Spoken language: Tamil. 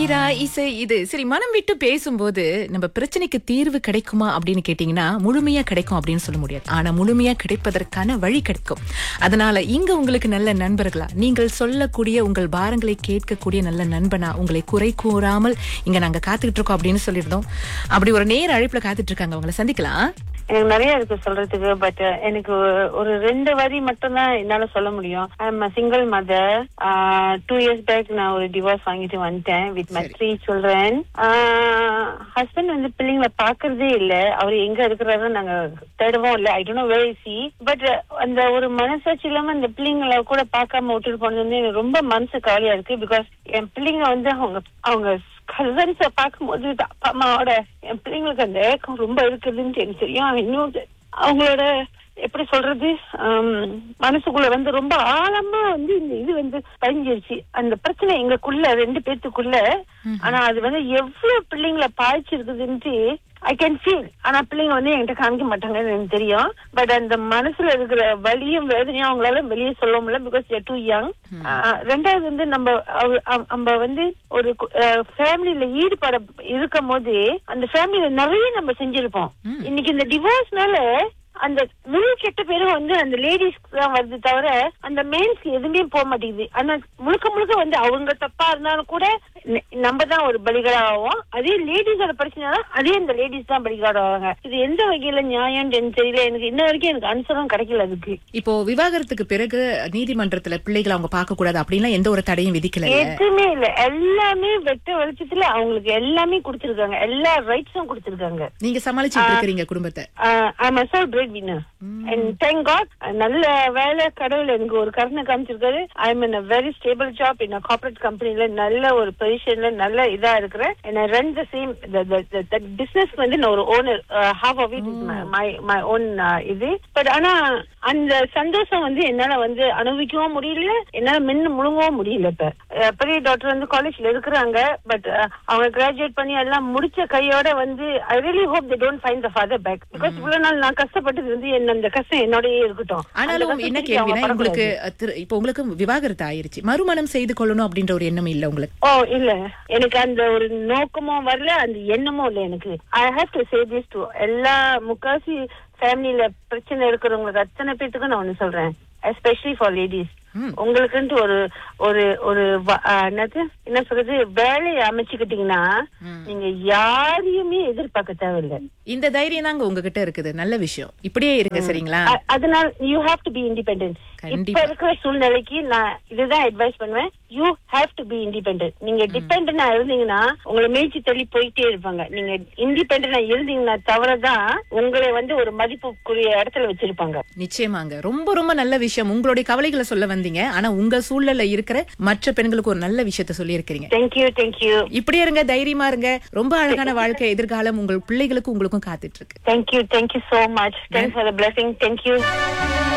மீரா இசை இது சரி மனம் விட்டு பேசும்போது நம்ம பிரச்சனைக்கு தீர்வு கிடைக்குமா அப்படின்னு கேட்டீங்கன்னா முழுமையா கிடைக்கும் அப்படின்னு சொல்ல முடியாது ஆனா முழுமையா கிடைப்பதற்கான வழி கிடைக்கும் அதனால இங்க உங்களுக்கு நல்ல நண்பர்களா நீங்கள் சொல்லக்கூடிய உங்கள் பாரங்களை கேட்கக்கூடிய நல்ல நண்பனா உங்களை குறை கூறாமல் இங்க நாங்க காத்துக்கிட்டு இருக்கோம் அப்படின்னு சொல்லியிருந்தோம் அப்படி ஒரு நேர அழைப்புல காத்துட்டு இருக்காங்க உங்களை சந்திக்கலாம் எனக்கு நிறைய இருக்கு சொல்றதுக்கு பட் எனக்கு ஒரு ரெண்டு வரி மட்டும் தான் என்னால சொல்ல முடியும் I'm single mother two years back நான் ஒரு டிவோர்ஸ் வாங்கிட்டு வந்துட்டேன் with my three children husband வந்து பிள்ளைங்களை பாக்குறதே இல்ல அவர் எங்க இருக்கிறாரு நாங்க தேடவும் இல்ல I don't very see but அந்த ஒரு மனசாட்சி இல்லாம அந்த பிள்ளைங்களை கூட பார்க்காம விட்டுட்டு போனது வந்து எனக்கு ரொம்ப மனசு கவலையா இருக்கு பிகாஸ் என் பிள்ளைங்க வந்து அவங்க அவங்க கசன்ஸ பார்க்கும்போது அப்பா அம்மாவோட என் பிள்ளைங்களுக்கு அந்த ஏக்கம் ரொம்ப இருக்குதுன்னு எனக்கு தெரியும் இன்னும் அவங்களோட எப்படி சொல்றது மனசுக்குள்ள வந்து ரொம்ப ஆழமா வந்து இந்த இது வந்து பதிஞ்சிருச்சு அந்த பிரச்சனை எங்களுக்குள்ள ரெண்டு பேத்துக்குள்ள ஆனா அது வந்து எவ்வளவு பிள்ளைங்களை பாய்ச்சிருக்குதுன்ட்டு ஐ கேன் ஃபீல் ஆனா பிள்ளைங்க வந்து என்கிட்ட காமிக்க மாட்டாங்கன்னு எனக்கு தெரியும் பட் அந்த மனசுல இருக்கிற வலியும் வேதனையும் அவங்களால வெளியே சொல்ல முடியல பிகாஸ் டூ யங் ரெண்டாவது வந்து நம்ம நம்ம வந்து ஒரு ஃபேமிலியில ஈடுபட இருக்கும் போது அந்த ஃபேமிலியில நிறைய நம்ம செஞ்சிருப்போம் இன்னைக்கு இந்த டிவோர்ஸ்னால அந்த முழு கெட்ட பேரும் வந்து அந்த லேடிஸ்க்கு தான் வருது தவிர அந்த மேன்ஸ்க்கு எதுவுமே போக மாட்டேங்குது ஆனா முழுக்க முழுக்க வந்து அவங்க தப்பா இருந்தாலும் கூட நம்ம தான் ஒரு பலிகடாகும் அதே லேடிஸோட பிரச்சனை அதே இந்த லேடிஸ் தான் பலிகடாவாங்க இது எந்த வகையில நியாயம்னு எனக்கு தெரியல எனக்கு இன்ன வரைக்கும் எனக்கு அனுசரம் கிடைக்கல அதுக்கு இப்போ விவாகரத்துக்கு பிறகு நீதிமன்றத்துல பிள்ளைகளை அவங்க பார்க்க கூடாது அப்படின்லாம் எந்த ஒரு தடையும் விதிக்கல எதுவுமே இல்ல எல்லாமே வெட்ட வெளிச்சத்துல அவங்களுக்கு எல்லாமே கொடுத்திருக்காங்க எல்லா ரைட்ஸும் கொடுத்திருக்காங்க நீங்க சமாளிச்சுட்டு இருக்கிறீங்க குடும்பத்தை bread winner and thank god நல்ல வேலை கடவுள் எனக்கு ஒரு கருணை காமிச்சிருக்காரு I am in very stable job in corporate கம்பெனில நல்ல ஒரு பொசிஷன்ல நல்ல இதா இருக்கிறேன் ரன் த சேம் பிசினஸ் வந்து நான் ஒரு owner half of it my my own இது பட் ஆனா அந்த சந்தோஷம் வந்து என்னால வந்து அனுபவிக்கவும் முடியல என்னால மென்னு முழுங்கவும் முடியல இப்ப பெரிய டாக்டர் வந்து காலேஜ்ல இருக்கிறாங்க பட் அவங்க கிராஜுவேட் பண்ணி எல்லாம் முடிச்ச கையோட வந்து I really hope they don't find the father back because இவ்வளவு நாள் நான் கஷ்டப்பட்டது வந்து என்ன அந்த கஷ்டம் என்னோடயே இருக்கட்டும் ஆனாலும் என்ன கேள்வினா உங்களுக்கு இப்ப உங்களுக்கு விவாகரத்து ஆயிருச்சு மறுமணம் செய்து கொள்ளணும் அப்படின்ற ஒரு எண்ணம் இல்ல உங்களுக்கு ஓ இல்ல எனக்கு அந்த ஒரு நோக்கமும் வரல அந்த எண்ணமும் இல்ல எனக்கு I have to say this to எல்லா முக்காசி ஃபேமிலியில பிரச்சனை இருக்கிறவங்களுக்கு அத்தனை பேத்துக்கும் நான் ஒண்ணு சொல்றேன் எஸ்பெஷலி ஃபார் லேடிஸ் உங்களுக்குன்ட்டு ஒரு ஒரு ஒரு என்னது என்ன சொல்றது வேலையை அமைச்சுக்கிட்டீங்கன்னா நீங்க யாரையுமே எதிர்பார்க்க தேவையில்லை இந்த தைரியம் தாங்க உங்ககிட்ட இருக்குது நல்ல விஷயம் இப்படியே இருங்க சரிங்களா அதனால you have to be independent இப்ப இருக்கிற சூழ்நிலைக்கு நான் இதுதான் அட்வைஸ் பண்ணுவேன் you have to be independent நீங்க டிபெண்டா இருந்தீங்கன்னா உங்களை மேய்ச்சி தள்ளி போயிட்டே இருப்பாங்க நீங்க இண்டிபெண்டா இருந்தீங்கன்னா தவிரதான் உங்களை வந்து ஒரு மதிப்புக்குரிய இடத்துல வச்சிருப்பாங்க நிச்சயமாங்க ரொம்ப ரொம்ப நல்ல விஷயம் உங்களுடைய கவலைகளை சொல்ல வந்தீங்க ஆனா உங்க சூழல்ல இருக்கிற மற்ற பெண்களுக்கு ஒரு நல்ல விஷயத்த சொல்லி இருக்கிறீங்க தேங்க்யூ தேங்க்யூ இப்படியே இருங்க தைரியமா இருங்க ரொம்ப அழகான வாழ்க்கை எதிர்காலம் உங்கள் பிள்ளைகளுக்கும் உங்களுக்கும் காத்துட்டு இருக்கு thank you thank you so much thanks for the blessing thank you